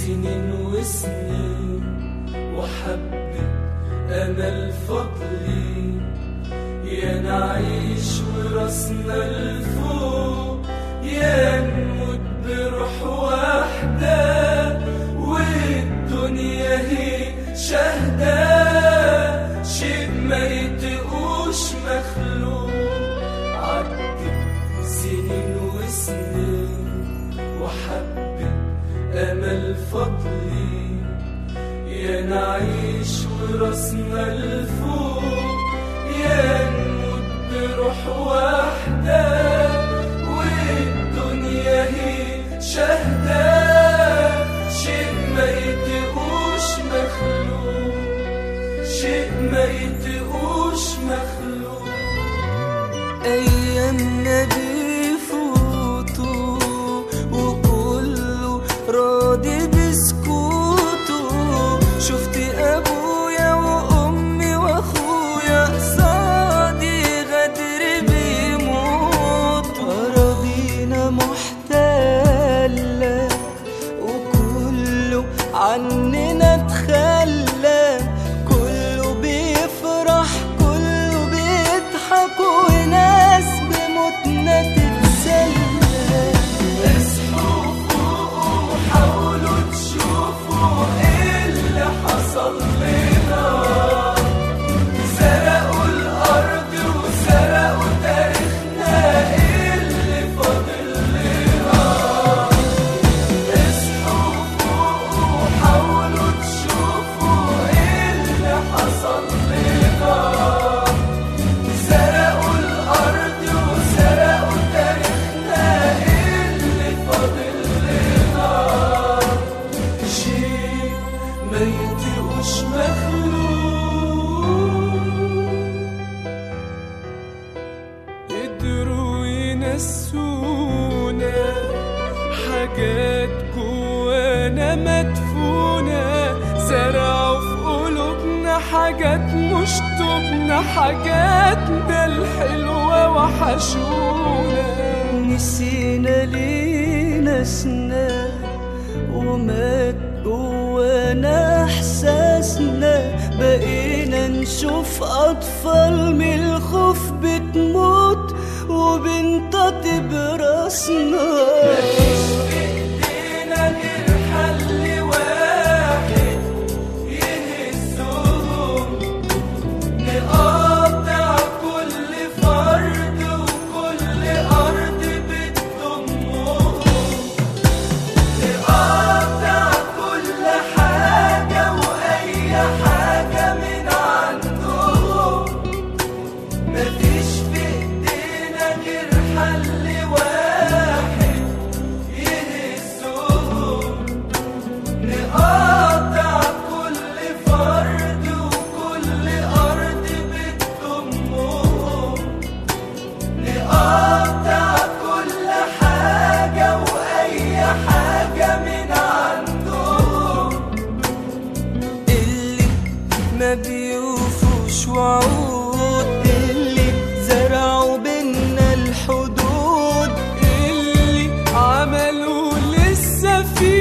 سنين وسنين وحبة أمل فضلي يا نعيش وراسنا لفوق يا نموت بروح واحدة والدنيا هي شهدة شيء ما يتقوش مخلوق عدت سنين وسنين وحبة أمل فضلي يا نعيش وراسنا لفوق يا نموت بروح واحدة والدنيا هي شهدة شيء ما يتقوش مخلوق شيء ما يتقوش مخلوق أيامنا بيفوتوا وكله راضي بسكوته شفت أبويا وأمي وأخويا قصادي غدر بيموت أراضينا محتلة وكله عننا اتخلى كله بيفرح كله بيضحك وناس بموتنا تتسلى اصحوا فوقوا وحاولوا تشوفوا ايه اللي حصل لنا سرقوا الارض وسرقوا تاريخنا ايه اللي فاضل لنا اصحوا فوقوا وحاولوا تشوفوا ايه اللي حصل لنا سرقوا الأرض وسرقوا تاريخنا إيه اللي فاضل لنا شيء ما يتقوش مخلوق قدروا ينسونا حاجات جوانا مدفونة زرعوا في قلوبنا حاجات مش تبنا حاجاتنا الحلوة وحشونا نسينا ليه ناسنا ومات جوانا احساسنا بقينا نشوف اطفال من الخوف بتموت وبنطاطي براسنا بإيدينا غير حل واحد يهزهم نقاطع كل فرد وكل أرض بتضمهم نقاطع كل حاجة وأي حاجة من عندهم مفيش في إيدينا غير حل واحد يهزهم نقاطع كل فرد وكل أرض بتضمهم نقاطع كل حاجة وأي حاجة من عندهم اللي ما بيوفوش وعود اللي زرعوا بينا الحدود اللي عملوا لسه في